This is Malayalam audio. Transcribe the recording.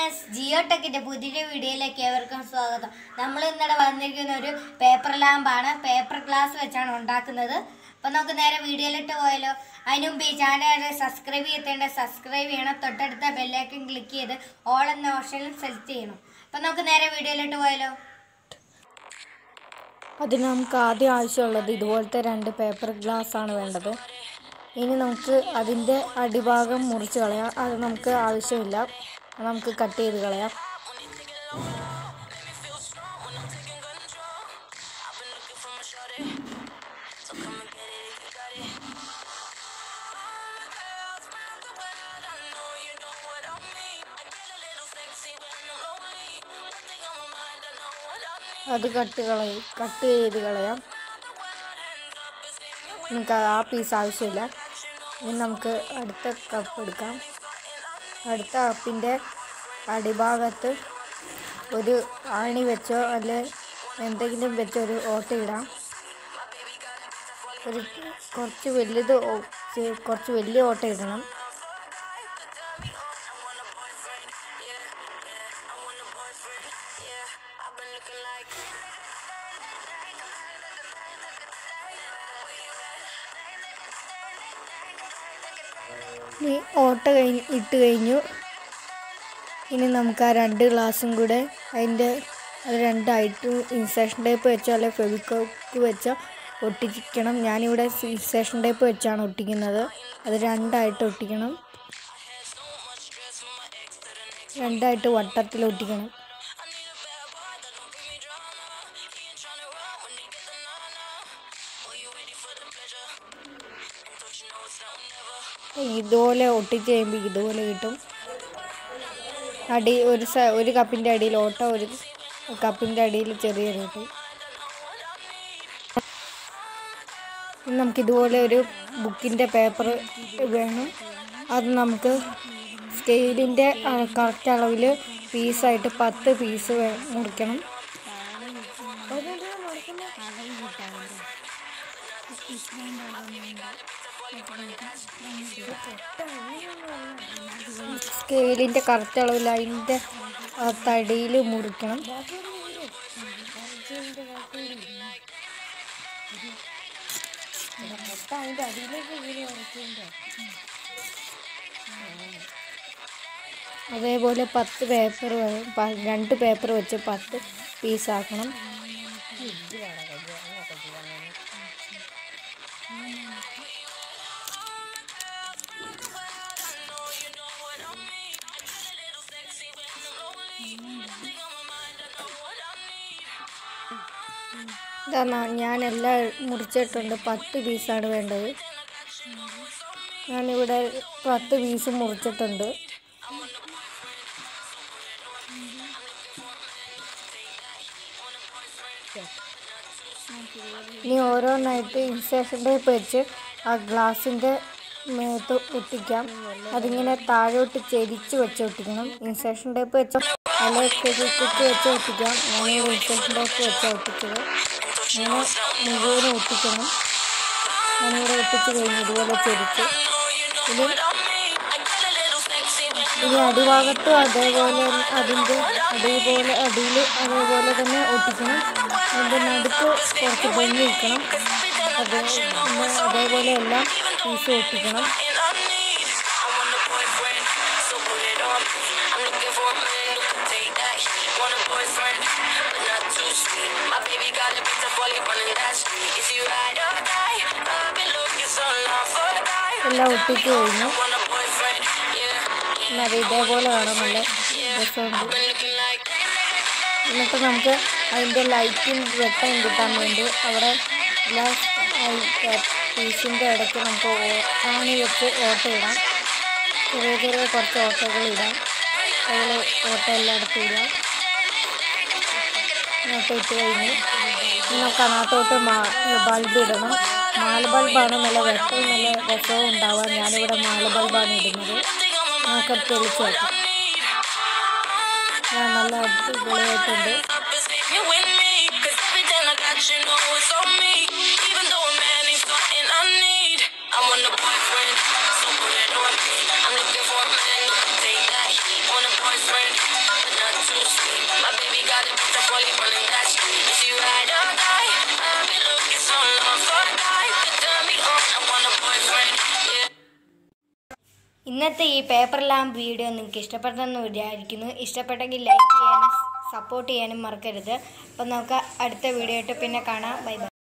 ഫ്രണ്ട്സ് ജിയോ ടെക്കിന്റെ പുതിയൊരു വീഡിയോയിലേക്ക് ഏവർക്കും സ്വാഗതം നമ്മൾ ഇന്നലെ വന്നിരിക്കുന്ന ഒരു പേപ്പർ ലാമ്പാണ് പേപ്പർ ഗ്ലാസ് വെച്ചാണ് ഉണ്ടാക്കുന്നത് അപ്പൊ നമുക്ക് നേരെ വീഡിയോയിലിട്ട് പോയാലോ അതിനു മുമ്പ് ഈ ചാനൽ സബ്സ്ക്രൈബ് ചെയ്തേണ്ട സബ്സ്ക്രൈബ് ചെയ്യണം തൊട്ടടുത്ത ബെല്ലൈക്കൻ ക്ലിക്ക് ചെയ്ത് ഓൾ എന്ന ഓപ്ഷനിൽ സെലക്ട് ചെയ്യണം അപ്പൊ നമുക്ക് നേരെ വീഡിയോയിലിട്ട് പോയാലോ അതിന് നമുക്ക് ആദ്യം ആവശ്യമുള്ളത് ഇതുപോലത്തെ രണ്ട് പേപ്പർ ഗ്ലാസ് ആണ് വേണ്ടത് ഇനി നമുക്ക് അതിൻ്റെ അടിഭാഗം മുറിച്ച് കളയാം അത് നമുക്ക് ആവശ്യമില്ല അത് നമുക്ക് കട്ട് ചെയ്ത് കളയാം അത് കട്ട് കളയും കട്ട് ചെയ്ത് കളയാം നമുക്ക് ആ പീസ് ആവശ്യമില്ല ഇനി നമുക്ക് അടുത്ത കപ്പ് എടുക്കാം അടുത്ത കപ്പിൻ്റെ അടിഭാഗത്ത് ഒരു ആണി വെച്ചോ അല്ലെ എന്തെങ്കിലും വെച്ചോ ഒരു ഓട്ട ഇടാം ഒരു കുറച്ച് വലുത് ഓ- ചെ- കുറച്ച് വലിയ ഓട്ട ഇടണം ഇനി ഓട്ട കഴിഞ്ഞ് ഇട്ട് കഴിഞ്ഞു ഇനി നമുക്ക് ആ രണ്ട് ഗ്ലാസും കൂടെ അതിൻ്റെ അത് രണ്ടായിട്ട് ഇൻസേഷൻ ടേപ്പ് വെച്ചോ അല്ലെ ഫെവിക്കോക്ക് വെച്ചോ ഒട്ടിക്കണം ഞാനിവിടെ ഇൻസേഷൻ ടേപ്പ് വെച്ചാണ് ഒട്ടിക്കുന്നത് അത് രണ്ടായിട്ട് ഒട്ടിക്കണം രണ്ടായിട്ട് വട്ടത്തിൽ ഒട്ടിക്കണം ഇതുപോലെ ഒട്ടിച്ച് കഴിയുമ്പോൾ ഇതുപോലെ കിട്ടും അടി ഒരു സ ഒരു കപ്പിൻ്റെ അടിയിൽ ഓട്ട ഒരു കപ്പിൻ്റെ അടിയിൽ ചെറിയ കിട്ടും ഇനി നമുക്ക് ഇതുപോലെ ഒരു ബുക്കിൻ്റെ പേപ്പർ വേണം അത് നമുക്ക് സ്കെയിലിൻ്റെ കറക്റ്റ് അളവിൽ പീസായിട്ട് പത്ത് പീസ് മുറിക്കണം സ്കെയിലിൻ്റെ കറക്റ്റ് അളവിൽ അതിൻ്റെ തടിയിൽ മുറിക്കണം അതേപോലെ പത്ത് പേപ്പർ രണ്ട് പേപ്പർ വെച്ച് പത്ത് പീസാക്കണം ഇതാ ന- ഞാനെല്ലാം മുറിച്ചിട്ടുണ്ട് പത്ത് പീസാണ് വേണ്ടത് ഞാനിവിടെ പത്ത് പീസ് മുറിച്ചിട്ടുണ്ട് ഇനി ഓരോന്നായിട്ട് ഇൻസേഷൻ ടേപ്പ് വെച്ച് ആ ഗ്ലാസിൻ്റെ മേത്ത് ഒട്ടിക്കാം അതിങ്ങനെ താഴോട്ട് ചെരിച്ച് വെച്ച് ഒട്ടിക്കണം ഇൻസേഷൻ ടേപ്പ് വെച്ച് അല്ലെങ്കിൽ ഫെവിക്വിക്ക് വെച്ച് ഒട്ടിക്കാം ഞാനിവിടെ ഇൻസേഷൻ ടേപ്പ് വെച്ച് ഒട്ടിച്ചത് അങ്ങനെ മുഴുവനും ഒട്ടിക്കണം ഞാനിവിടെ ഒട്ടിച്ച് കഴിഞ്ഞു ഇതുപോലെ ചെരിച്ച് ഇനി ഇനി അടിഭാഗത്തും അതേപോലെ അതിൻ്റെ അതേപോലെ അടിയിൽ അതേപോലെ തന്നെ ഒട്ടിക്കണം അതിൻ്റെ നടുക്ക് കുറച്ച് ഭംഗി വെക്കണം അതേ പിന്നെ അതേപോലെ എല്ലാം പീസ് ഒട്ടിക്കണം എല്ലാം ഒട്ടിച്ച് കഴിഞ്ഞു പിന്നെ അത് ഇതേപോലെ വേണം നല്ല രസമുണ്ട് എന്നിട്ട് നമുക്ക് അതിൻ്റെ ലൈറ്റും വെട്ടം കിട്ടാൻ വേണ്ടി അവിടെ എല്ലാ പീസിൻ്റെ ഇടയ്ക്ക് നമുക്ക് ഓ- ആണി വെച്ച് ഓട്ട ഇടാം ചെറിയ ചെറിയ കുറച്ച് ഓട്ടകൾ ഇടാം അതുപോലെ ഓട്ട എല്ലായിടത്തും ഇടാം ഓട്ട ഇട്ട് കഴിഞ്ഞ് ഇനി നമുക്ക് അതിനകത്തോട്ട് മാ ബൾബ് ഇടണം മാല ബൾബാണ് നല്ല വെട്ടവും നല്ല രസവും ഉണ്ടാവാൻ ഞാനിവിടെ മാല ബൾബാണ് ഇടുന്നത് നമുക്ക് തെളിച്ച് വെക്കാം ആ, നല്ല അടിപൊളിയായിട്ടുണ്ട് You with me, 'cause everything I got, you know it's on me. Even though a man ain't something I need, I want a boyfriend, so put it on me. I'm looking for a man who can take that heat. Want a boyfriend, she ride or die. I've been looking so long for a guy to turn me on. I want a boyfriend, yeah. ഇന്നത്തെ ഈ പേപ്പർ ലാമ്പ് വീഡിയോ നിങ്ങൾക്ക് ഇഷ്ടപ്പെട്ടെന്ന് വിചാരിക്കുന്നു ഇഷ്ടപ്പെട്ടെങ്കിൽ ലൈക്ക് ചെയ്യാനും സപ്പോർട്ട് ചെയ്യാനും മറക്കരുത് അപ്പം നമുക്ക് അടുത്ത വീഡിയോ ആയിട്ട് പിന്നെ കാണാം ബൈ ബൈ